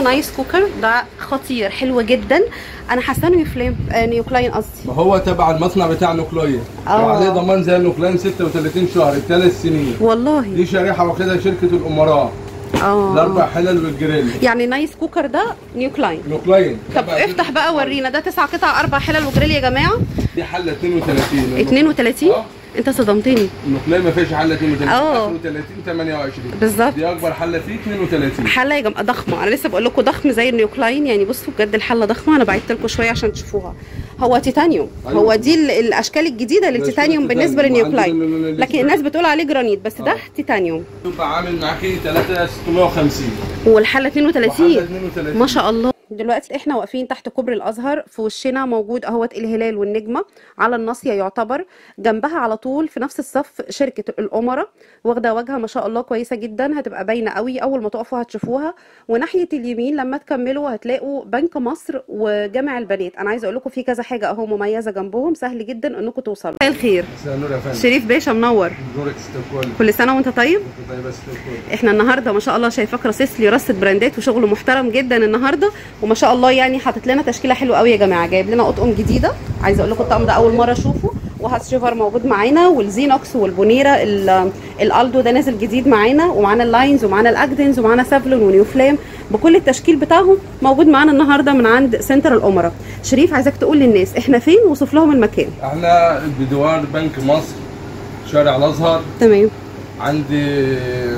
نايس كوكر ده خطير حلو جدا انا حاسه انه يفلام آه، نيوكلاين قصدي ما هو تبع المصنع بتاع نوكلويا آه. وعليه ضمان زي النوكلاين 36 شهر ثلاث سنين والله دي شريحه واخدها شركه الامراء اه الاربع حلل والجريل يعني نايس كوكر ده نيوكلاين نوكلاين طب تبع افتح بقى ورينا ده تسع قطع اربع حلل وجريل يا جماعه دي حله 32 32 آه. انت صدمتني النوكلاين ما فيش حله 32 آه. 32 28 بالظبط دي اكبر حله فيه 32 حله يا جماعه ضخمه انا لسه بقول لكم ضخم زي النيوكلاين يعني بصوا بجد الحله ضخمه انا بعدت لكم شويه عشان تشوفوها هو تيتانيوم أيوة. هو دي ال- الاشكال الجديده للتيتانيوم ده بالنسبه التيتانيوم. للنيوكلاين عندنا ال- ال- لكن الناس بتقول عليه جرانيت بس ده آه. تيتانيوم يبقى عامل معاكي 3 650 والحله 32 وحلة 32. ما شاء الله دلوقتي احنا واقفين تحت كوبري الازهر في وشنا موجود اهوت الهلال والنجمه على الناصيه يعتبر جنبها على طول في نفس الصف شركه الامراء واخده واجهه ما شاء الله كويسه جدا هتبقى باينه قوي اول ما تقفوا هتشوفوها وناحيه اليمين لما تكملوا هتلاقوا بنك مصر وجامع البنات انا عايزه اقول لكم في كذا حاجه اهو مميزه جنبهم سهل جدا انكم توصلوا مساء الخير مساء النور يا فندم شريف باشا منور نورك ستوكول كل سنه وانت طيب طيب بس ستوكول احنا النهارده ما شاء الله شايفاك راصص لي رصه براندات وشغل محترم جدا النهارده وما شاء الله يعني حاطط لنا تشكيله حلوه قوي يا جماعه جايب لنا اطقم جديده عايزه اقول لكم الطقم ده اول مره اشوفه وهات شيفر موجود معانا والزينوكس والبونيرا ال- الالدو ده نازل جديد معانا ومعانا اللاينز ومعانا الاجدنز ومعانا سافلون ونيو فلام بكل التشكيل بتاعهم موجود معانا النهارده من عند سنتر الامراء شريف عايزاك تقول للناس احنا فين وصف لهم المكان احنا بدوار بنك مصر شارع الازهر تمام عندي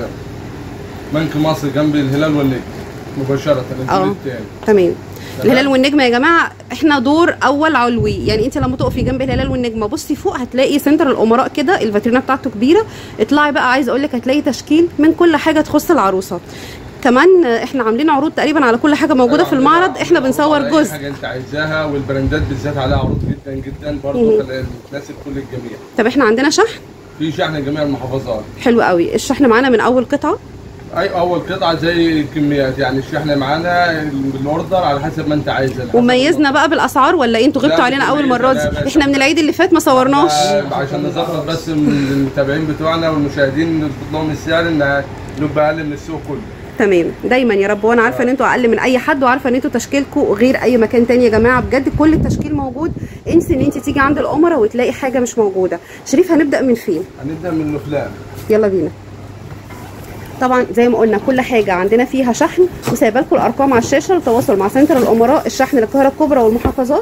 بنك مصر جنب الهلال والنجم مباشرة آه. الدور الثاني تمام الهلال والنجمه يا جماعه احنا دور اول علوي يعني انت لما تقفي جنب الهلال والنجمه بصي فوق هتلاقي سنتر الامراء كده الفاترينا بتاعته كبيره اطلعي بقى عايزه اقول لك هتلاقي تشكيل من كل حاجه تخص العروسه كمان آه، احنا عاملين عروض تقريبا على كل حاجه موجوده في المعرض احنا بنصور على أي جزء حاجة انت عايزاها والبراندات بالذات عليها عروض جدا جدا برضه تناسب كل الجميع طب احنا عندنا شحن في شحن جميع المحافظات حلو قوي الشحن معانا من اول قطعه اي اول قطعه زي الكميات يعني الشحن معانا بالاوردر على حسب ما انت عايزه لحسب وميزنا بقى بالاسعار ولا ايه انتوا غبتوا لا، علينا اول مميزة، مره لا، دي لا. احنا من العيد اللي فات ما صورناش آه، عشان نظبط بس من المتابعين بتوعنا والمشاهدين نظبط لهم السعر ان نبقى اقل من السوق كله تمام دايما يا رب وانا عارفه ان انتوا اقل من اي حد وعارفه ان انتوا تشكيلكم غير اي مكان تاني يا جماعه بجد كل التشكيل موجود انسي ان انت تيجي عند الامراء وتلاقي حاجه مش موجوده شريف هنبدا من فين هنبدا من الافلام يلا بينا طبعا زي ما قلنا كل حاجه عندنا فيها شحن وسايبه لكم الارقام على الشاشه للتواصل مع سنتر الامراء الشحن للقاهره الكبرى والمحافظات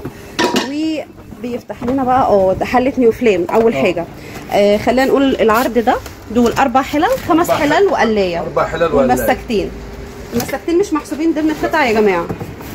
وبيفتح لنا بقى اه ده حله نيو فليم اول آه. حاجه آه خلينا نقول العرض ده دول اربع حلل خمس أربع حلل وقلايه اربع حلال ولا والمسكتين المسكتين مش محسوبين ضمن القطع يا جماعه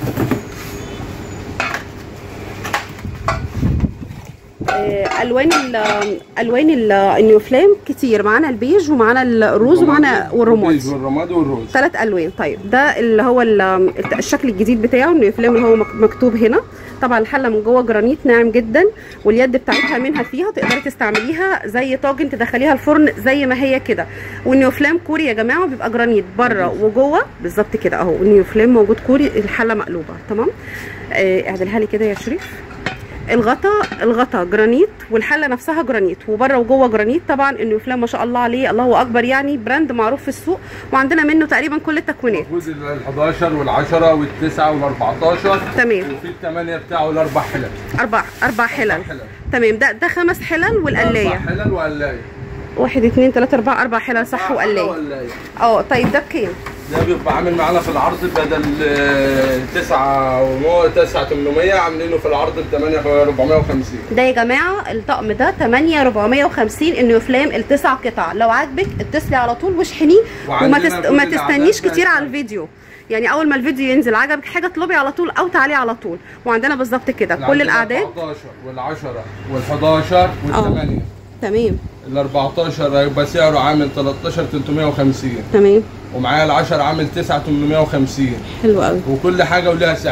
آه، الوان ال الوان ال- النيوفلام كتير معانا البيج ومعانا الروز ومعانا والرماد والرماد والروز ثلاث الوان طيب ده اللي هو ال- الشكل الجديد بتاعه النيوفلام اللي هو مك- مكتوب هنا طبعا الحله من جوه جرانيت ناعم جدا واليد بتاعتها منها فيها تقدري تستعمليها زي طاجن تدخليها الفرن زي ما هي كده والنيوفلام كوري يا جماعه بيبقى جرانيت بره وجوه بالظبط كده اهو النيوفلام موجود كوري الحله مقلوبه تمام آه، اعدلها لي كده يا شريف الغطا الغطا جرانيت والحله نفسها جرانيت وبره وجوه جرانيت طبعا النيوفلام ما شاء الله عليه الله اكبر يعني براند معروف في السوق وعندنا منه تقريبا كل التكوينات موجود ال 11 وال 10 وال 9 وال 14 تمام وفي الثمانيه بتاعه الاربع حلال اربع اربع حلل أربع حلال. تمام ده ده خمس حلل والقلايه اربع حلال وقلايه واحد اتنين تلاته اربعه اربع حلل صح وقلايه وقلايه اه طيب ده بكام؟ ده بيبقى عامل معانا في العرض بدل 9 و 9 800 عاملينه في العرض ب 8 450 ده يا جماعه الطقم ده 8 450 النيوفلام التسع قطع لو عاجبك اتصلي على طول واشحنيه وما وعندنا تست... كل ما الأعداد تستنيش بقى كتير على الثانية. الفيديو يعني اول ما الفيديو ينزل عجبك حاجه اطلبي على طول او تعالي على طول وعندنا بالظبط كده كل الاعداد 14 وال 10 وال 11 وال آه. 8 تمام ال 14 هيبقى سعره عامل 13 350 تمام ومعايا ال 10 عامل 9 850 حلو قوي وكل حاجه ولها سعرها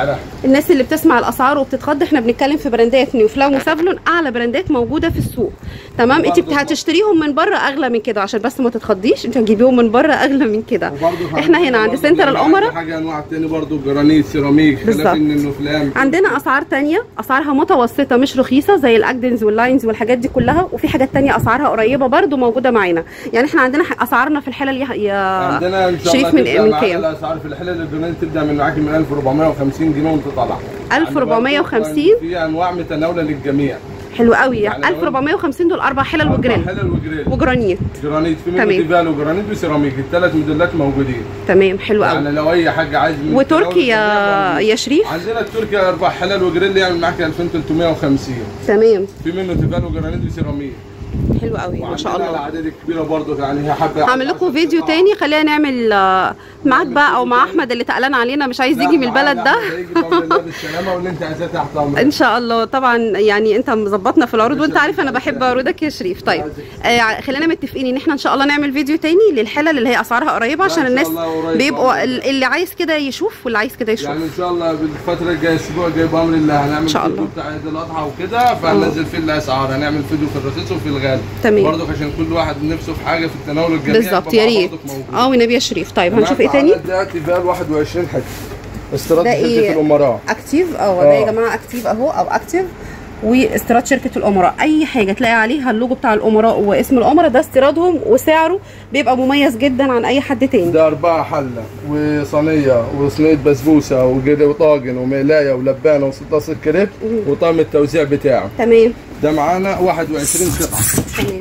الناس اللي بتسمع الاسعار وبتتخض احنا بنتكلم في براندات نيوفلام وسافلون اعلى براندات موجوده في السوق تمام انت وبرضه- هتشتريهم من بره اغلى من كده عشان بس ما تتخضيش انت هتجيبيهم من بره اغلى من كده وبرضه احنا هنا عند برضه سنتر في الامراء حاجه انواع تاني برضه جرانيت سيراميك بالظبط. خلاف ان النفلام عندنا اسعار تانية اسعارها متوسطه مش رخيصه زي الاجدنز واللاينز والحاجات دي كلها وفي حاجات تانية اسعارها قريبه برضو موجوده معانا يعني احنا عندنا ح- اسعارنا في الحلل يا, يا عندنا ان شاء الله شريف من تبدأ من معانا كام الاسعار في الحلل الجرانيت تبدا من معاكي من 1450 جنيه وانت طالعه 1450 في انواع متناوله للجميع حلو قوي يعني لو- 1450 دول اربع حلل أربع وجريل حلل وجريل وجرانيت جرانيت في منه تمام. تيفال وجرانيت وسيراميك الثلاث موديلات موجودين تمام حلو قوي يعني لو اي حاجه عايز من وتركي التناول يا الجميع يا شريف عندنا التركي اربع حلل وجريل يعمل معاك 2350 تمام في منه تيفال وجرانيت وسيراميك حلو قوي ما شاء وعندنا الله الاعداد الكبيره برضه يعني هي حبه هعمل لكم فيديو تاني خلينا نعمل آه، معاك بقى او مع احمد اللي تقلان علينا مش عايز يجي من البلد ده يجي بامر الله بالسلامه واللي انت عايزاه تحت امرك ان شاء الله طبعا يعني انت مظبطنا في العروض وانت عارف انا بحب عروضك يا شريف طيب آه خلينا متفقين ان احنا ان شاء الله نعمل فيديو تاني للحلل اللي هي اسعارها قريبه لا، عشان إن شاء الناس الله قريب بيبقوا بأمر ال- اللي عايز كده يشوف واللي عايز كده يشوف يعني ان شاء الله بالفتره الجايه الاسبوع الجاي بامر الله هنعمل إن شاء فيديو الله. بتاع عيد الاضحى وكده فهننزل فيه الاسعار هنعمل فيديو في الرخيص وفي الغالي تمام. برضه عشان كل واحد نفسه في حاجه في التناول الجميع بالظبط يبقى يا مع ريت بعضك موجود. اه والنبي يا شريف طيب هنشوف ايه تاني ده تيفال 21 حته استيراد ده شركه إيه؟ الامراء اكتيف اه ده يا آه. جماعه اكتيف اهو او اكتيف واستيراد شركه الامراء اي حاجه تلاقي عليها اللوجو بتاع الامراء واسم الامراء ده استيرادهم وسعره بيبقى مميز جدا عن اي حد تاني ده أربعة حلة وصينية وصينية بسبوسة وجد- وطاجن وملاية ولبانة وطاسة كريب وطعم التوزيع بتاعه تمام ده معانا 21 قطعة تمام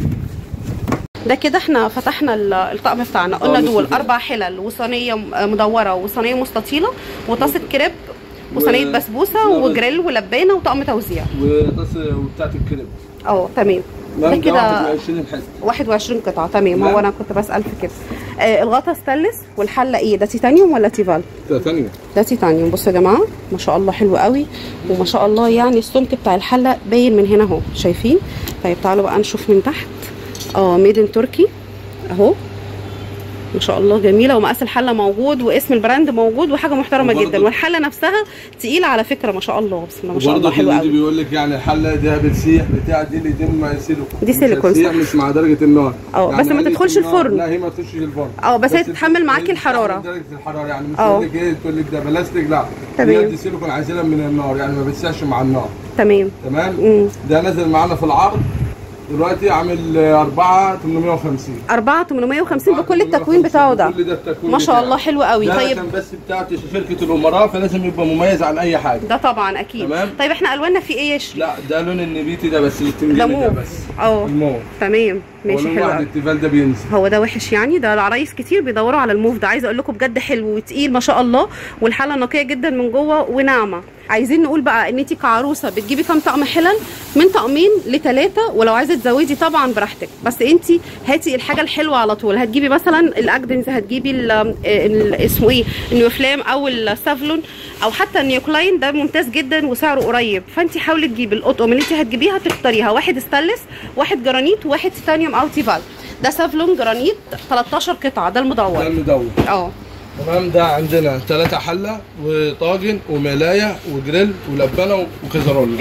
ده كده احنا فتحنا ال- الطقم بتاعنا قلنا آه، دول مستطيل. اربع حلل وصينيه م- مدوره وصينيه مستطيله وطاسه كريب وصينيه و- بسبوسه و- وجريل ولبانه وطقم توزيع وطاسة وبتاعت الكريب اه تمام ده ده كده 21 حتة 21 قطعه تمام نعم. هو انا كنت بسال في كده آه الغطا ستانلس والحله ايه ده تيتانيوم ولا تيفال ده ثانية ده تيتانيوم بصوا يا جماعه ما شاء الله حلو قوي وما شاء الله يعني السمك بتاع الحله باين من هنا اهو شايفين طيب تعالوا بقى نشوف من تحت اه ميدن تركي اهو ما شاء الله جميله ومقاس الحله موجود واسم البراند موجود وحاجه محترمه وبرضه- جدا والحله نفسها تقيله على فكره ما شاء الله بسم الله ما شاء الله وبرضه حلوه اللي قوي بيقول لك يعني الحلة دي بتسيح بتاع دي اللي دي ما سيليكون دي مش سيليكون، هتسيح صح. مش مع درجة النار اه، يعني بس ما قلة تدخلش النار- الفرن. لا هي ما تخشش الفرن اه، بس هي بس تتحمل معاكي هي الحرارة. تتحمل درجة الحرارة يعني مش اه. تقول لك ايه تقول لك ده بلاستيك لا تمام. هي دي سيليكون عازلة من النار يعني ما بتسيحش مع النار تمام تمام امم ده نزل معانا في العرض دلوقتي عامل 4 850 4 850 بكل التكوين بتاعه ده كل ده التكوين ما شاء بتاعه. الله حلو قوي ده طيب عشان بس بتاعت شركه الامراء فلازم يبقى مميز عن اي حاجه ده طبعا اكيد تمام. طيب احنا الواننا في ايه يا شريف لا ده لون النبيتي ده بس ده التنجيلي ده موف بس اه الموف تمام ماشي ولون حلو واحد قوي التيفال ده بينزل هو ده وحش يعني ده العرايس كتير بيدوروا على الموف ده عايزه اقول لكم بجد حلو وتقيل ما شاء الله والحاله نقيه جدا من جوه وناعمه عايزين نقول بقى ان انت كعروسه بتجيبي كام طقم حلل من طقمين لثلاثه ولو عايزه تزودي طبعا براحتك بس انت هاتي الحاجه الحلوه على طول هتجيبي مثلا الاجدنز هتجيبي ال- ال- اسمه ايه النيوفلام او السافلون او حتى النيوكلاين ده ممتاز جدا وسعره قريب فانت حاولي تجيبي الاطقم اللي انت هتجيبيها تختاريها واحد ستانلس واحد جرانيت وواحد تيتانيوم او تيفال ده سافلون جرانيت 13 قطعه ده ده المدور المدور اه تمام ده عندنا ثلاثة حلة وطاجن وملاية وجريل ولبانة وكزرولة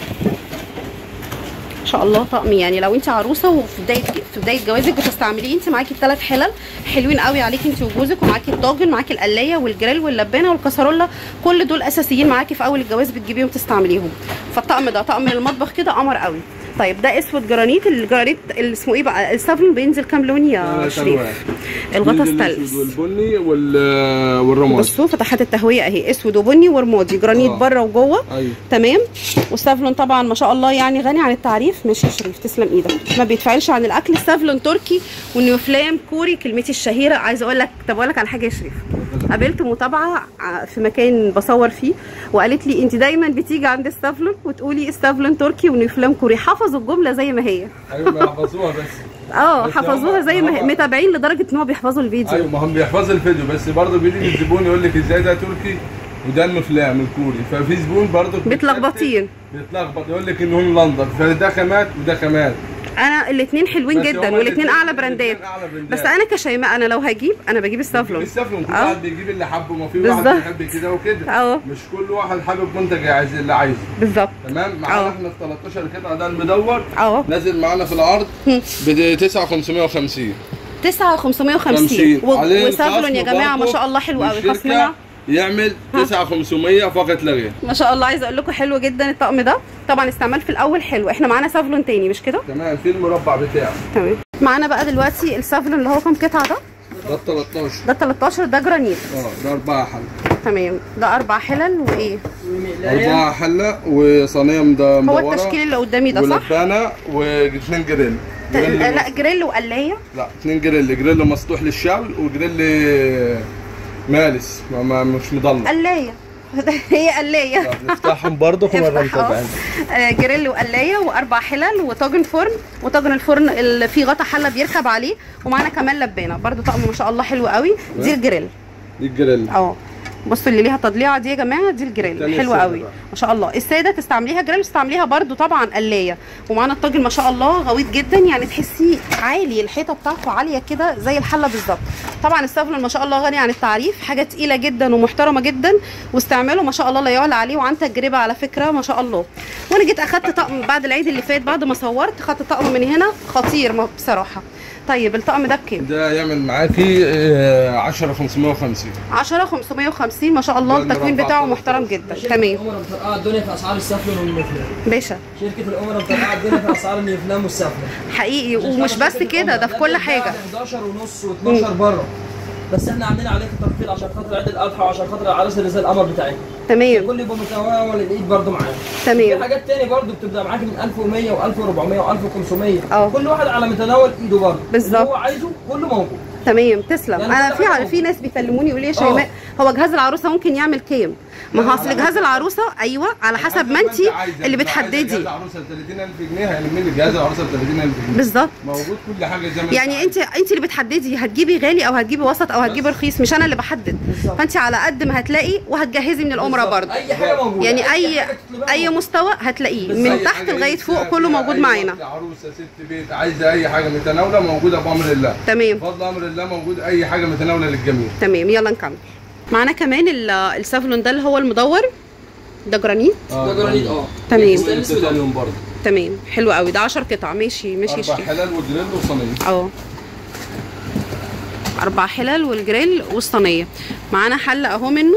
ان شاء الله طقم يعني لو انت عروسه وفي بدايه في بدايه جوازك بتستعمليه انت معاكي الثلاث حلل حلوين قوي عليكي انت وجوزك ومعاكي الطاجن معاكي القلايه والجريل واللبانه والكسرولة كل دول اساسيين معاكي في اول الجواز بتجيبيهم تستعمليهم فالطقم ده طقم المطبخ كده قمر قوي طيب ده اسود جرانيت الجرانيت اللي اسمه ايه بقى السافلون بينزل كام لون يا ثلاث شريف ألوان. الغطا بينزل الأسود ستانلس والبني وال- والرمادي بصوا فتحات التهويه اهي اسود وبني ورمادي جرانيت اه. بره وجوه ايوه تمام والسافلون طبعا ما شاء الله يعني غني عن التعريف ماشي يا شريف تسلم ايدك ما بيتفعلش عن الاكل السافلون تركي والنيوفلام كوري كلمتي الشهيره عايزه اقول لك طب اقول لك على حاجه يا شريف قابلت متابعه ع- في مكان بصور فيه وقالت لي انت دايما بتيجي عند السافلون وتقولي السافلون تركي ونيوفلام كوري حفظوا الجمله زي ما هي ايوه ما يحفظوها بس اه بس حفظوها هم- زي ما هي هم- متابعين لدرجه ان هو بيحفظوا الفيديو ايوه ما هم بيحفظوا الفيديو بس برضه بيجي الزبون يقول لك ازاي ده تركي وده المفلام الكوري ففي زبون برضه متلخبطين بيتلخبط يقول لك ان هون لندن فده خامات وده خامات انا الاثنين حلوين بس جدا هما والاثنين الاتنين- اعلى براندات الاتنين أعلى براندات. بس انا كشيماء انا لو هجيب انا بجيب السافلون السفلون كل اه. واحد بيجيب اللي حبه ما في واحد بالظبط. بيحب كده وكده اه. مش كل واحد حابب منتج عايز اللي عايزه بالظبط تمام معانا اه. احنا في 13 قطعه ده المدور اه نازل معانا في العرض ب 9550 9550 و- عليه وسافلون يا الخصم جماعه ما برضه شاء الله حلو قوي للشركة خصمنا يعمل 9500 فقط لا غير ما شاء الله عايزه اقول لكم حلو جدا الطقم ده طبعا استعمال في الاول حلو احنا معانا سافلون تاني مش كده تمام في المربع بتاعه تمام معانا بقى دلوقتي السافلون اللي هو كام قطعه ده ده 13 ده 13 ده جرانيت اه ده اربعه حله تمام ده اربع حلل وايه اربعه حله وصينيه مده هو مدوره التشكيل اللي قدامي ده صح ولبانه واثنين جريل ت- جريل لا جريل وقلايه لا اثنين جريل جريل مسطوح للشوي وجريل مالس ما ما مش مضلع قلايه هي قلايه نفتحهم برضه افتح اه آه، جريل وقلايه واربع حلل وطاجن فرن وطاجن الفرن اللي فيه غطا حله بيركب عليه ومعانا كمان لبانه برضو طقم ما شاء الله حلو قوي دي الجريل دي الجريل اه بصوا اللي ليها تضليعه دي يا جماعه دي الجريل التانية حلوه السادة قوي بقى. ما شاء الله الساده تستعمليها جريل تستعمليها برضو طبعا قلايه ومعانا الطاجن ما شاء الله غويط جدا يعني تحسيه عالي الحيطه بتاعته عاليه كده زي الحله بالظبط طبعا السافلون ما شاء الله غني عن التعريف حاجه تقيله جدا ومحترمه جدا واستعماله ما شاء الله لا يعلى عليه وعن تجربه على فكره ما شاء الله وانا جيت اخدت طقم بعد العيد اللي فات بعد ما صورت خدت طقم من هنا خطير ما- بصراحه طيب الطقم ده بكام ده يعمل معاكي آه، 10 550 10 550 ما شاء الله ده التكوين المربع بتاعه كله. محترم جدا شركة تمام الأمراء مفرقعة الدنيا في أسعار السفن والنفلة باشا شركة الأمراء مفرقعة الدنيا في أسعار النفلام والسفن حقيقي ومش بس كده ده في كل حاجه 11 ونص و12 بره بس احنا عاملين عليك تخفيض عشان خاطر عيد الاضحى وعشان خاطر العرايس اللي زي القمر بتاعتنا تمام كل يبقى متناول الايد برضه معانا في تمام حاجات تاني برضه بتبدا معاك من 1100 و1400 و1500 اه. كل واحد على متناول ايده برضه بالظبط. اللي هو عايزه كله موجود تمام تسلم يعني انا كل في حاجة في ناس بيكلموني يقولوا لي يا اه. شيماء هو جهاز العروسه ممكن يعمل كام ما هو اصل جهاز العروسه ايوه على حسب ما انت اللي بتحددي جهاز عروسه ب 30000 جنيه هيلم لي جهاز العروسه ب 30000 جنيه بالظبط موجود كل حاجه زي ما يعني انت انت اللي بتحددي هتجيبي غالي او هتجيبي وسط او هتجيبي رخيص مش انا اللي بحدد بالظبط. فانت على قد ما هتلاقي وهتجهزي من الامره بالظبط. برضه اي حاجه موجوده يعني اي حاجة تطلبها اي موجودة. مستوى هتلاقيه بالظبط. من أي تحت حاجة لغايه لسه فوق كله فيها موجود أي معانا وقت عروسه ست بيت عايزه اي حاجه متناوله موجوده بامر الله تمام بفضل امر الله موجود اي حاجه متناوله للجميع تمام يلا نكمل معانا كمان ال- السافلون ده اللي هو المدور ده جرانيت ده جرانيت اه تمام. ستانلس بالأبيض. التيتانيوم برضه تمام حلو قوي ده 10 قطع ماشي ماشي اربع شريف. حلال وجريل وصينيه اه اربع حلل والجريل والصينيه معانا حله اهو منه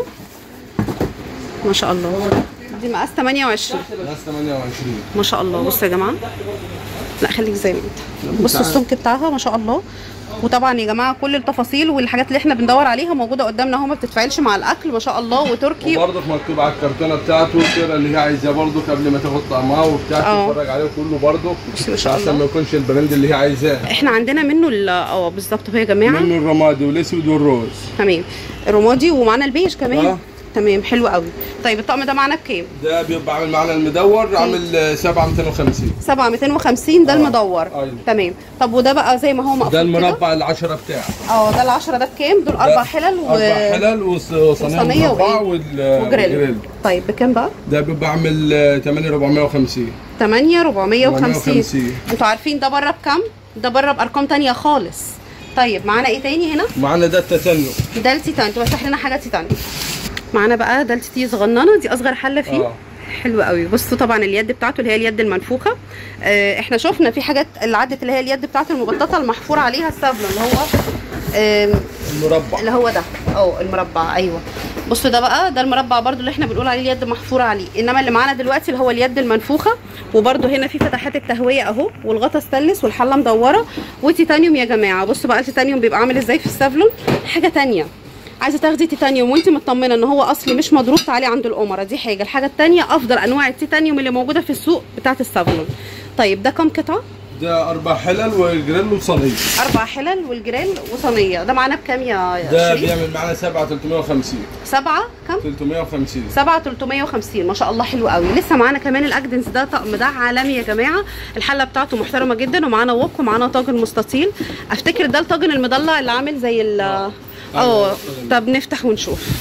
ما شاء الله دي مقاس 28 ناس 28 ما شاء الله بصوا يا جماعه لا خليك زي ما انت بصوا السمك بتاعها ما شاء الله وطبعا يا جماعه كل التفاصيل والحاجات اللي احنا بندور عليها موجوده قدامنا اهو ما بتتفاعلش مع الاكل ما شاء الله وتركي وبرضه مكتوب على الكرتونه بتاعته السيره اللي هي عايزاه برضه قبل ما تاخد طعمها وبتاع اه. تتفرج عليه كله برضه بصي ما شاء عشان الله. ما يكونش البراند اللي هي عايزاه احنا عندنا منه ال- اه بالظبط اهو يا جماعه منه الرمادي والاسود والروز تمام الرمادي ومعانا البيج كمان اه. تمام حلو قوي طيب الطقم ده معانا بكام ده بيبقى عامل معانا المدور عامل 7 250 7 250 ده اه. المدور ايوه. تمام طب وده بقى زي ما هو مقفول ده كده؟ المربع العشرة بتاعه اه ده العشرة ده بكام دول اربع حلل و... اربع حلال وص- وصينية وصينيه مربع وإيه؟ وال- وجريل والجريل طيب بكام بقى ده بيبقى عامل 8 450 8 450 450. انتوا عارفين ده بره بكام ده بره بارقام تانية خالص طيب معانا ايه تاني هنا معانا ده التتنو ده التيتان انتوا بفتح لنا حاجه تيتان معانا بقى ده التي صغننه دي اصغر حله فيه اه. حلو قوي بصوا طبعا اليد بتاعته اللي هي اليد المنفوخه اه احنا شفنا في حاجات اللي عدت اللي هي اليد بتاعته المبططه المحفور عليها السافلون اللي هو اه المربع اللي هو ده اه المربع ايوه بصوا ده بقى ده المربع برضو اللي احنا بنقول عليه اليد محفوره عليه انما اللي معانا دلوقتي اللي هو اليد المنفوخه وبرضو هنا في فتحات التهويه اهو والغطا ستانلس والحله مدوره وتيتانيوم يا جماعه بصوا بقى التيتانيوم بيبقى عامل ازاي في السافلون حاجه تانية عايزه تاخدي تيتانيوم وانت مطمنه ان هو اصلي مش مضروب تعالي عند الامراء دي حاجه الحاجه التانية افضل انواع التيتانيوم اللي موجوده في السوق بتاعه السافلون طيب ده كام قطعه ده اربع حلال وجريل وصينيه اربع حلل والجريل وصينيه ده معانا بكام يا ده شريف بيعمل معانا 7 350 سبعه كام 350 7 350 ما شاء الله حلو قوي لسه معانا كمان الاجدنس ده طقم ده عالمي يا جماعه الحله بتاعته محترمه جدا ومعانا وok ومعانا طاجن مستطيل افتكر ده الطاجن المضلع اللي عامل زي ال اه طب نفتح ونشوف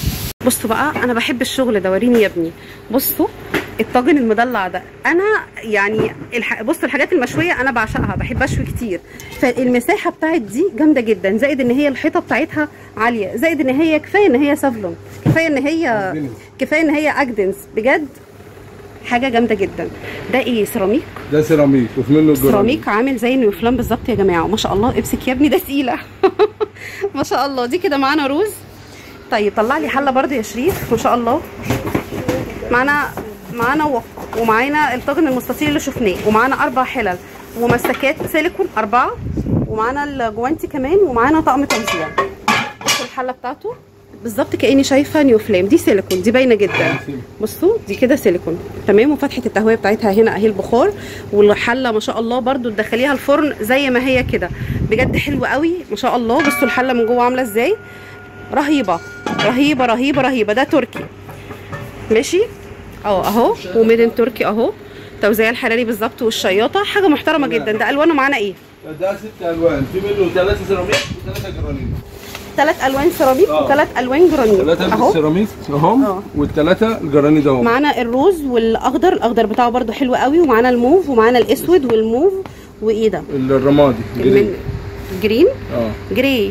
بصوا بقى انا بحب الشغل ده وريني يا ابني بصوا الطاجن المدلع ده انا يعني الح... بصوا الحاجات المشويه انا بعشقها بحب اشوي كتير فالمساحه بتاعت دي جامده جدا زائد ان هي الحيطه بتاعتها عاليه زائد ان هي كفايه ان هي سافلون كفايه ان هي كفايه ان هي اجدنس بجد حاجه جامده جدا ده ايه سيراميك ده سيراميك وفي منه الجرانيت سيراميك عامل زي النيوفلام بالظبط يا جماعه ما شاء الله امسك يا ابني ده تقيله ما شاء الله دي كده معانا روز طيب طلع لي حله برضو يا شريف ما شاء الله معانا معانا وق ومعانا الطاجن المستطيل اللي شفناه ومعانا اربع حلل ومسكات سيليكون اربعه ومعانا الجوانتي كمان ومعانا طقم توزيع بصوا الحله بتاعته بالظبط كاني شايفه نيو فليم دي سيليكون دي باينه جدا بصوا دي كده سيليكون تمام وفتحه التهويه بتاعتها هنا اهي البخار والحله ما شاء الله برده تدخليها الفرن زي ما هي كده بجد حلوه قوي ما شاء الله بصوا الحله من جوه عامله ازاي رهيبه رهيبه رهيبه رهيبه ده تركي ماشي اه اهو وميدن تركي اهو توزيع الحراري بالظبط والشياطه حاجه محترمه جدا ده الوانه معانا ايه ده ست الوان في منه ثلاثه سيراميك وثلاثه جرانيت ثلاث الوان سيراميك آه. وثلاث الوان جرانيت ثلاثه اهو سيراميك آه. اهم والثلاثه الجرانيت اهم معانا الروز والاخضر الاخضر بتاعه برده حلو قوي ومعانا الموف ومعانا الاسود والموف وايه ده الرمادي من جرين. جرين اه جري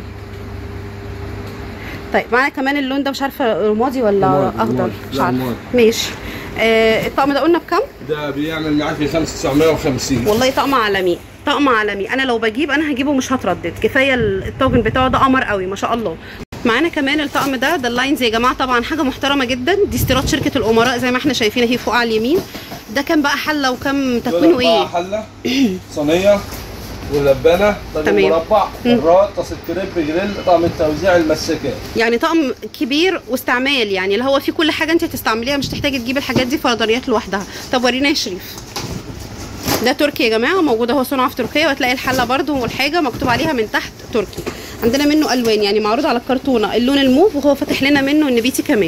طيب معانا كمان اللون ده مش عارفه رمادي ولا رمادي، اخضر رمادي. مش لا، عارفه رمادي. ماشي آه الطقم ده قلنا بكام ده بيعمل معاك في 5950 والله طقم عالمي طقم عالمي انا لو بجيب انا هجيبه مش هتردد كفايه الطاجن بتاعه ده قمر قوي ما شاء الله معانا كمان الطقم ده ده اللاينز يا جماعه طبعا حاجه محترمه جدا دي استيراد شركه الامراء زي ما احنا شايفين اهي فوق على اليمين ده كام بقى حله وكم تكوينه ايه حله صينيه ولبانه طاجن تمام. مربع الراد طاسه كريب جريل طقم التوزيع المسكات يعني طقم كبير واستعمال يعني اللي هو فيه كل حاجه انت هتستعمليها مش تحتاجي تجيبي الحاجات دي فرضانيات لوحدها طب ورينا يا شريف ده تركي يا جماعه موجود اهو صنع في تركيا وهتلاقي الحله برده والحاجه مكتوب عليها من تحت تركي عندنا منه الوان يعني معروض على الكرتونه اللون الموف وهو فاتح لنا منه النبيتي كمان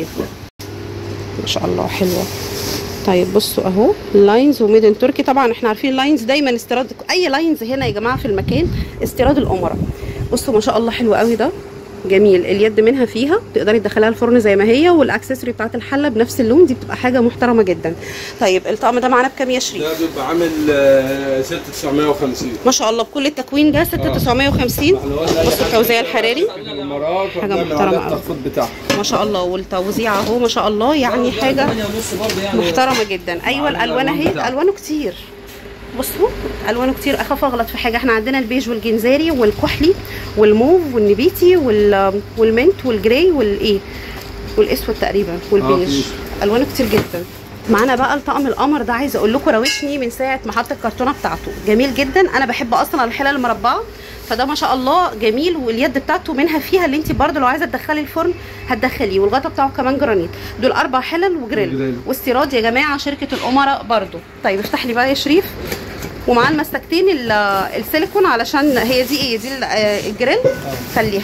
ما شاء الله حلوه طيب بصوا اهو لاينز وميدن تركي طبعا احنا عارفين اللاينز دايما استيراد اي لاينز هنا يا جماعه في المكان استيراد الامراء بصوا ما شاء الله حلو قوي ده جميل اليد منها فيها تقدري تدخليها الفرن زي ما هي والاكسسوري بتاعت الحله بنفس اللون دي بتبقى حاجه محترمه جدا طيب الطقم ده معانا بكام يا شريف ده بيبقى عامل آه، 6950 ما شاء الله بكل التكوين ده 6950 بصوا التوزيع الحراري المرات حاجة وبنعمل محترمة عليها أوي. التخفيض بتاعها ما شاء الله والتوزيع اهو ما شاء الله يعني حاجه ثمانية ونص برضه يعني محترمه جدا ايوه وعلى الالوان الألوان اهي بتاعته. الوانه كتير بصوا الوانه كتير اخاف اغلط في حاجه احنا عندنا البيج والجنزاري والكحلي والموف والنبيتي وال... والمنت والجراي والايه والاسود تقريبا والبيج في. الوانه كتير جدا معانا بقى الطقم القمر ده عايزه اقول لكم راوشني من ساعه ما حط الكرتونه بتاعته جميل جدا انا بحب اصلا الحلال المربعه فده ما شاء الله جميل واليد بتاعته منها فيها اللي انت برده لو عايزه تدخلي الفرن هتدخليه والغطا بتاعه كمان جرانيت دول اربع حلل وجريل وجريل. واستيراد يا جماعه شركه الامراء برده طيب افتح لي بقى يا شريف ومعاه المسكتين ال- السيليكون علشان هي دي ايه دي ال- آه، الجريل خليها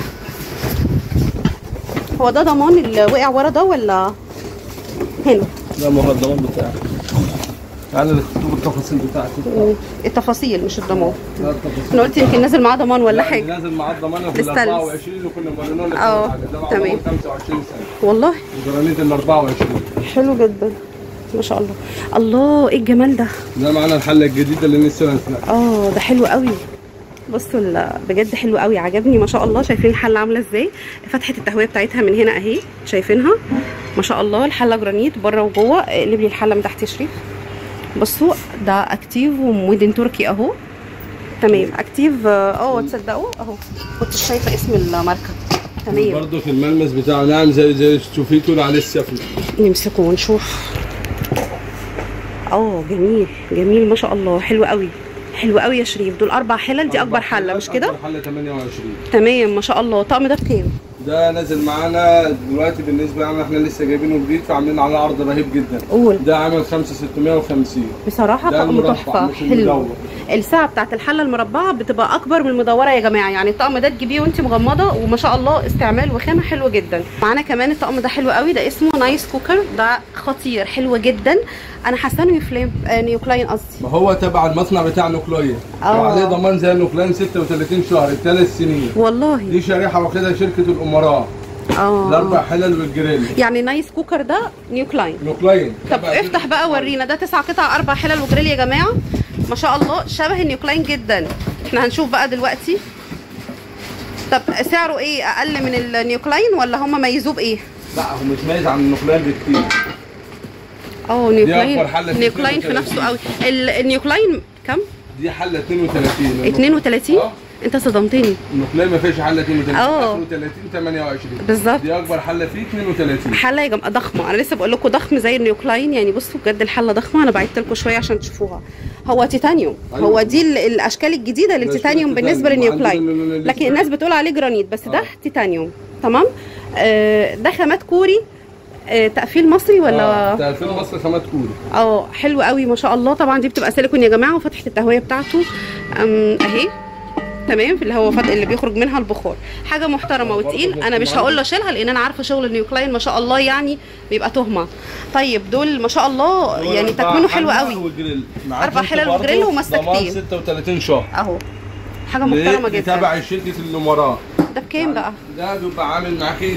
هو ده ضمان اللي وقع ورا ده ولا هنا ده ما هو الضمان بتاعي يعني اللي تكتب التفاصيل بتاعتي التفاصيل مش الضمان ده التفاصيل انا قلت يمكن نازل معاه ضمان ولا يعني حاجه نازل معاه الضمان في ال الستانلس. 24 وكنا مورينه لك اه، كل حاجة. ده معاه تمام. ضمان 25 سنه والله وجرانيت ال 24 حلو جدا ما شاء الله الله ايه الجمال ده ده معانا الحله الجديده اللي لسه نازله اه ده حلو قوي بصوا ال- بجد حلو قوي عجبني ما شاء الله شايفين الحله عامله ازاي فتحه التهويه بتاعتها من هنا اهي شايفينها ما شاء الله الحله جرانيت بره وجوه اقلب لي الحله من تحت يا شريف بصوا ده اكتيف ومودن تركي اهو تمام اكتيف اه تصدقوا اهو كنت شايفه اسم الماركه تمام برضه في الملمس بتاعه ناعم زي زي تشوفيه تقول عليه السفن نمسكه ونشوف اه جميل جميل ما شاء الله حلو قوي حلو قوي يا شريف دول اربع حلل دي اكبر حله مش كده اكبر حله 28 تمام ما شاء الله الطقم ده بكام ده نازل معانا دلوقتي بالنسبه لنا احنا لسه جايبينه جديد فعاملين عليه عرض رهيب جدا قول ده عامل 5650 بصراحه ده طقم المربع تحفه مش حلو المدور. الساعه بتاعت الحله المربعه بتبقى اكبر من المدوره يا جماعه يعني الطقم ده تجيبيه وانت مغمضه وما شاء الله استعمال وخامه حلوه جدا معانا كمان الطقم ده حلو قوي ده اسمه نايس كوكر ده خطير حلو جدا انا حاسه انه يفلام آه، نيوكلاين قصدي ما هو تبع المصنع بتاع نوكلويا اه. وعليه ضمان زي النوكلان 36 شهر ثلاث سنين والله دي شريحه واخدها شركه الامراء اه الاربع حلل والجريل يعني نايس كوكر ده نيو كلاين نوكلاين طب افتح بقى ورينا ده تسع قطع اربع حلل وجريل يا جماعه ما شاء الله شبه النيوكلاين جدا احنا هنشوف بقى دلوقتي طب سعره ايه اقل من النيوكلاين ولا هم ميزوه بايه لا هو متميز عن النوكلاين بكتير اه أكبر نيوكلاين حلة في نيوكلاين في 32. نفسه قوي ال- النيوكلاين كم دي حله 32 32 اه انت صدمتني النوكلاين ما فيش حله 32 اه. 32 28 بالظبط دي اكبر حله فيه 32 حله يا جماعه ضخمه انا لسه بقول لكم ضخم زي النيوكلاين يعني بصوا بجد الحله ضخمه انا بعدت لكم شويه عشان تشوفوها هو تيتانيوم أيوة. هو دي ال- الاشكال الجديده للتيتانيوم الأشكال بالنسبه التيتانيوم. للنيوكلاين وعندنا اللون اللي لكن اسمه- الناس بتقول عليه جرانيت بس ده آه. تيتانيوم تمام آه ده خامات كوري آه تقفيل مصري ولا اه 2000 مصر خامات كوري اه حلو قوي ما شاء الله طبعا دي بتبقى سيليكون يا جماعه وفتحه التهويه بتاعته أم، اهي تمام اللي هو فتح اللي بيخرج منها البخار حاجه محترمه وتقيل انا مش هقول له شيلها لان انا عارفه شغل النيوكلاين ما شاء الله يعني بيبقى تهمه طيب دول ما شاء الله يعني أربع تكوينه حلو حلة قوي وجريل معاه أربع جلد حلل برضه وجريل ومسكتين. ضمان 36 شهر اهو حاجه محترمه ليه؟ جدا تبع شركه الامراء ده بكام بقى ده بيبقى عامل معاكي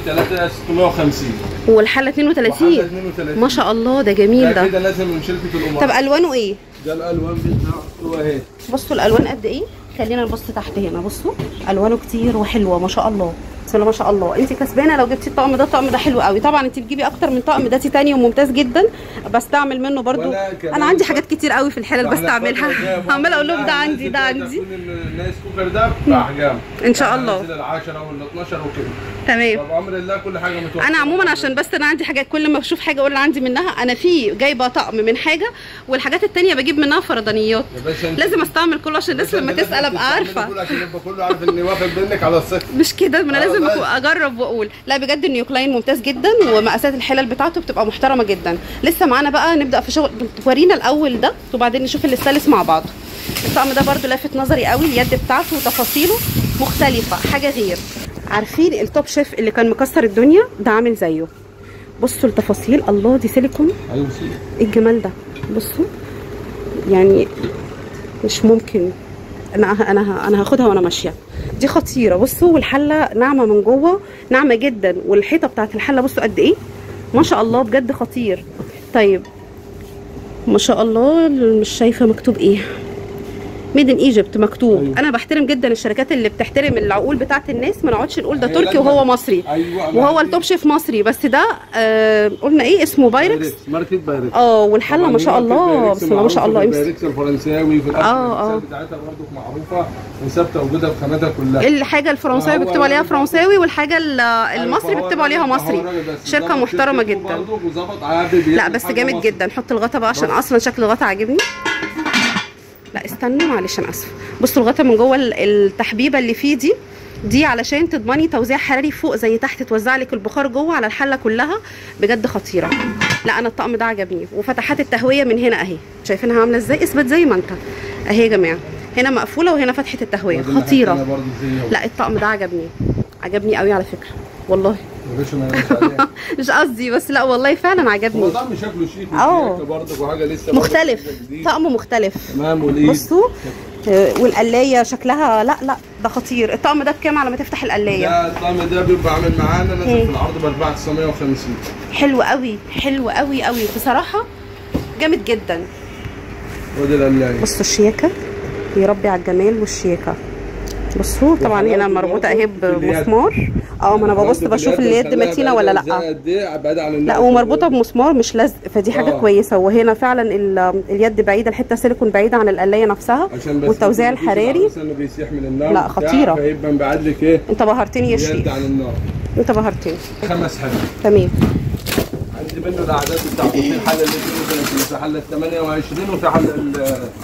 3650 والحله وحلة 32 32 ما شاء الله ده جميل ده ده كده لازم من شركه الامراء طب الوانه ايه ده الالوان بتاعته اهي بصوا الالوان قد ايه خلينا نبص تحت هنا بصوا الوانه كتير وحلوه ما شاء الله بسم الله ما شاء الله انت كسبانه لو جبتي الطقم ده الطقم ده حلو قوي طبعا انت بتجيبي اكتر من طقم ده تيتانيوم ممتاز جدا بستعمل منه برضو ولا كمان انا عندي بقى- حاجات كتير قوي في الحلل فاحنا الفترة بستعملها الجاية برضه عماله اقول لهم ده بقى عندي ده ننزل عندي تكون النايس كوكر ده باحجام إن شاء الله. ال 10 وال 12 وكده تمام فبامر الله كل حاجه متوفره انا عموما عشان بس انا عندي حاجات كل ما بشوف حاجه اقول اللي عندي منها انا في جايبه طقم من حاجه والحاجات التانية بجيب منها فردانيات يا باشا انت- لازم استعمل كله عشان الناس باشا لما انت لازم تسال ابقى تستعملي عارفه كله عشان يبقى كله عارف اني واخد منك على الثقه مش كده ما انا اه لازم والله. أكون اجرب واقول لا بجد النيوكلاين ممتاز جدا ومقاسات الحلل بتاعته بتبقى محترمه جدا لسه معانا بقى نبدا في شغل ورينا الاول ده وبعدين نشوف الستانلس مع بعض الطقم ده برضو لافت نظري قوي اليد بتاعته وتفاصيله مختلفه حاجه غير عارفين التوب شيف اللي كان مكسر الدنيا ده عامل زيه بصوا التفاصيل الله دي سيليكون ايوه سيدي ايه الجمال ده بصوا يعني مش ممكن انا ه- انا ه- انا هاخدها وانا ماشيه دي خطيره بصوا والحله ناعمه من جوه ناعمه جدا والحيطه بتاعت الحله بصوا قد ايه ما شاء الله بجد خطير طيب ما شاء الله مش شايفه مكتوب ايه ميد ان ايجيبت مكتوب أيوة. انا بحترم جدا الشركات اللي بتحترم العقول بتاعت الناس ما نقعدش نقول ده هي تركي لازم- وهو مصري ايوه وهو التوب شيف مصري بس ده آه قلنا ايه اسمه بايركس بايركس ماركت بايركس اه والحله ما شاء الله بسم الله ما شاء الله امسك بايركس الفرنساوي في الاكل اه، اه. الأجزاء بتاعتها برضه معروفه وثابته وجودها بخاماتها كلها الحاجه الفرنساوي هو- بيكتبوا عليها فرنساوي والحاجه ال- المصري فهو بيكتبوا عليها الراجل- مصري هو الراجل بس شركه ظبط محترمه شركته جدا برضه وظبط عادي لا بيعمل بس حاجة جامد مصري. جدا حط الغطا بقى عشان بص. اصلا شكل الغطا عاجبني لا استنوا معلش انا اسفه بصوا الغطا من جوه ال- التحبيبه اللي فيه دي دي علشان تضمني توزيع حراري فوق زي تحت توزع لك البخار جوه على الحله كلها بجد خطيره لا انا الطقم ده عجبني وفتحات التهويه من هنا اهي شايفينها عامله ازاي اثبت زي ما انت اهي يا جماعه هنا مقفوله وهنا فتحه التهويه وبعدين الناحية خطيره التانية برضه زيها. لا الطقم ده عجبني عجبني قوي على فكره والله يا باشا ما ينفعش عليها. مش قصدي بس لا والله فعلا هو عجبني طعم شكله شيك اه. وشيك برضه وحاجه لسه برضه مختلف جديد. طقم مختلف تمام والايد بصوا آه، والقلايه شكلها لا لا ده خطير الطقم ده بكام على ما تفتح القلايه ده الطعم ده بيبقى عامل معانا نازل مم. في العرض ب 4950 حلو قوي حلو قوي قوي بصراحه جامد جدا ودي القلايه بصوا الشياكه يربي على الجمال والشياكه بصوا طبعا هنا وحلاوته مربوطه برضه اهي في اليد. بمسمار اه ما انا ببص برضه في بشوف اليد اليد بنخليها متينه بعيدة ولا ازاي لا قد ايه بعيد عن لا الناس. ومربوطه بمسمار مش لزق فدي حاجه آه. كويسه وهنا فعلا ال- اليد بعيده الحته سيليكون بعيده عن القلايه نفسها عشان بس والتوزيع يكون في الحراري العروسة انه بيسيح من النار لا، وبتاع، خطيرة. فيبقى مبعد لك ايه انت بهرتني يا يد شريف عن النار انت بهرتني خمس حلل تمام عندي منه الاعداد بتاعته في الحله ال 32 في حله ال 28 وفي حله ال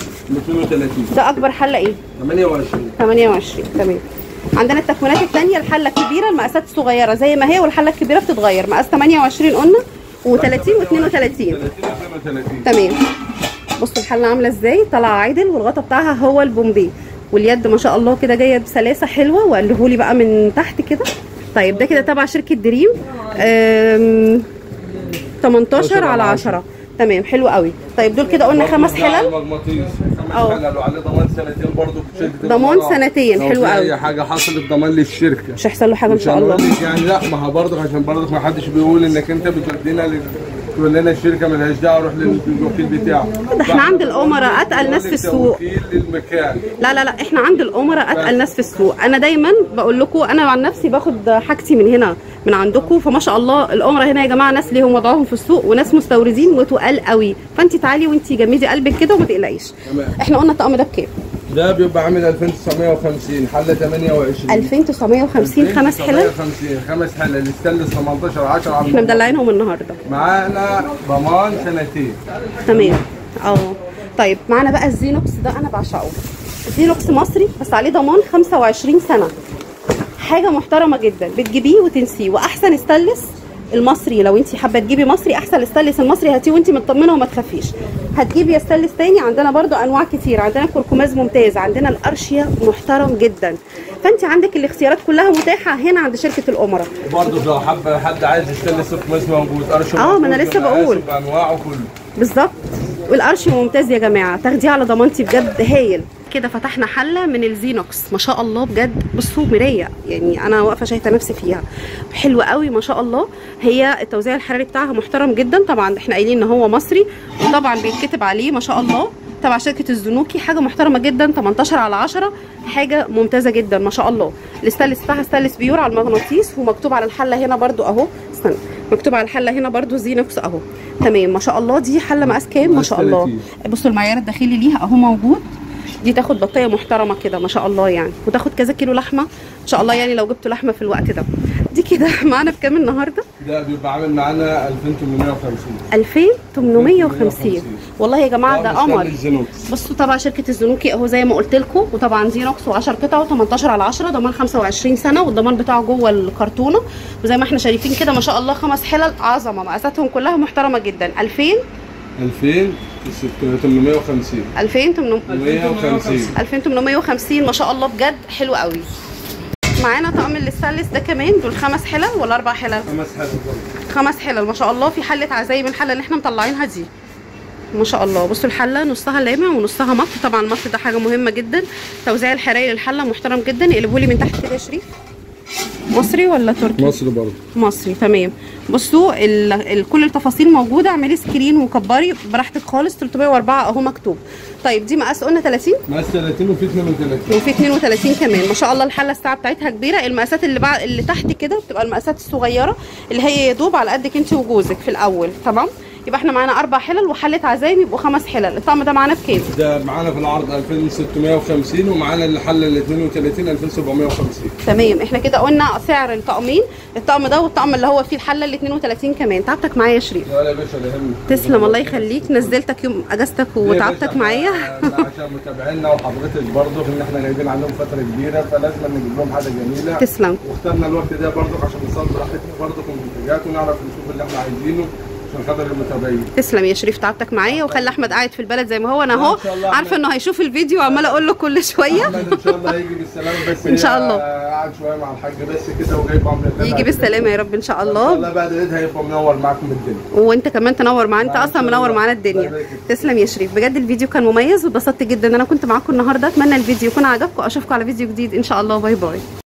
32 ده اكبر حله ايه 28 28 تمام عندنا التكوينات الثانيه الحله الكبيره المقاسات الصغيره زي ما هي والحله الكبيره بتتغير مقاس 28 قلنا و30 و32 30 32 تمام بصوا الحله عامله ازاي طالعه عدل والغطا بتاعها هو البومبي واليد ما شاء الله كده جايه بسلاسه حلوه وقلهولي بقى من تحت كده طيب ده كده تبع شركه دريم أم، 18 على 10 تمام حلو قوي طيب دول كده قلنا برضه خمس بتاع حلل المغناطيس خمس اه. حلل وعليه ضمان سنتين برضه بشركه ضمان الإمارات. سنتين، لو حلو في قوي. اي حاجه حصلت ضمان للشركه مش هيحصل له حاجه ان مش شاء الله هنقول لك يعني لا ما هو برضه عشان برضه ما حدش بيقول انك انت بتودينا لل- تقول لنا الشركه ملهاش دعوه روح للوكيل بتاعه ده احنا عند الأمراء أتقل ناس في السوق. توكيل للمكان لا لا لا احنا عند الامراء اتقل ناس في السوق انا دايما بقول لكم انا عن نفسي باخد حاجتي من هنا من عندكم فما شاء الله الامراء هنا يا جماعه ناس ليهم وضعهم في السوق وناس مستوردين وتقال قوي فانت تعالي وانت جمدي قلبك كده وما تقلقيش تمام. احنا قلنا الطقم ده بكام ده بيبقى عامل 2950 حله 28 2950 خمس حلل 2950 خمس حلل الستانلس 18 10 على احنا مدلعينهم النهارده معانا ضمان سنتين تمام اه طيب معانا بقى الزينوكس ده انا بعشقه زينوكس مصري بس عليه ضمان 25 سنه حاجه محترمه جدا بتجيبيه وتنسيه واحسن استانلس المصري لو انت حابه تجيبي مصري احسن استانلس المصري هاتيه وانت مطمنه وما تخافيش هتجيبي استانلس تاني عندنا برضو انواع كتير عندنا كركماز ممتاز عندنا الارشيا محترم جدا فانت عندك الاختيارات كلها متاحه هنا عند شركه الامراء برضه لو حب حد عايز يستانلس سوفت موجود قرش اه، ما أنا موجود لسه بمقاسه بقول. بانواعه كله بالظبط والقرش ممتاز يا جماعه تاخديه على ضمانتي بجد هايل كده فتحنا حله من الزينوكس ما شاء الله بجد بصوا مرايه يعني انا واقفه شايفه نفسي فيها حلوه قوي ما شاء الله هي التوزيع الحراري بتاعها محترم جدا طبعا احنا قايلين ان هو مصري وطبعا بيتكتب عليه ما شاء الله تبع شركه الزنوكي حاجه محترمه جدا 18 على 10 حاجه ممتازه جدا ما شاء الله الستانلس بتاعها ستانلس بيور على المغناطيس ومكتوب على الحله هنا برضو اهو استنى مكتوب على الحله هنا برضو زينوكس اهو تمام ما شاء الله دي حله مقاس كام ما شاء الله 30. بصوا المعيار الداخلي ليها اهو موجود دي تاخد بطايه محترمه كده ما شاء الله يعني وتاخد كذا كيلو لحمه ان شاء الله يعني لو جبتوا لحمه في الوقت ده دي كده معانا بكام النهارده ده بيبقى عامل معانا 2850 2850 والله يا جماعه ده قمر الزينوكس بصوا طبعا شركه الزنوكي اهو زي ما قلت لكم وطبعا زينوكس و10 قطع و18 على 10 ضمان 25 سنه والضمان بتاعه جوه الكرتونه وزي ما احنا شايفين كده ما شاء الله خمس حلل عظمه مقاساتهم كلها محترمه جدا 2000 2850 2850 150 2850 ما شاء الله بجد حلو قوي معانا طقم الاستانلس ده كمان دول خمس حلل ولا اربع حلل خمس حلقات برضه خمس حلل ما شاء الله في حله عزايم الحله اللي احنا مطلعينها دي ما شاء الله بصوا الحله نصها لامع ونصها مط طبعا المط ده حاجه مهمه جدا توزيع الحراير للحله محترم جدا يقلبوا لي من تحت كده يا شريف مصري ولا تركي مصر برضه مصري تمام بصوا ال... ال... كل التفاصيل موجوده اعملي سكرين وكبري براحتك خالص 304 اهو مكتوب طيب دي مقاس قلنا 30 مقاس 30 وفي 32 وفي 32 كمان ما شاء الله الحله الساعه بتاعتها كبيره المقاسات اللي بعد اللي تحت كده بتبقى المقاسات الصغيره اللي هي يا دوب على قدك انت وجوزك في الاول تمام يبقى احنا معانا اربع حلل وحله عزايم يبقوا خمس حلل الطقم ده معانا بكام ده معانا في العرض 2650 ومعانا الحل ال 32 2750 تمام احنا كده قلنا سعر الطقمين الطقم ده والطقم اللي هو فيه الحله ال 32 كمان تعبتك معايا يا شريف لا يا باشا ده يهمك تسلم الله يخليك نزلتك يوم اجازتك وتعبتك معايا عشان متابعينا وحضرتك برضه ان احنا جايبين عندهم فتره كبيره فلازم نجيب لهم حاجه جميله تسلم واخترنا الوقت ده برضه عشان نصل براحتنا برضه في المنتجات ونعرف نشوف اللي احنا عايزينه عشان خاطر المتابعين تسلم يا شريف تعبتك معايا وخلي احمد قاعد في البلد زي ما هو انا اهو إن شاء الله عارفه انه هيشوف الفيديو وعماله اقول له كل شويه احمد ان شاء الله هيجي بالسلامه بس إن شاء الله. هي قاعد شويه مع الحاج بس كده وجايب عمله يجي بالسلامه يا رب ان شاء ان شاء الله الله بعد العيد هيبقى منور معاكم الدنيا وانت كمان تنور معانا انت آه، إن اصلا شاء الله. منور معانا الله الدنيا يبارك فيك. تسلم يا شريف بجد الفيديو كان مميز واتبسطت جدا ان انا كنت معاكم النهارده اتمنى الفيديو يكون عجبكم اشوفكم على فيديو جديد ان شاء الله باي باي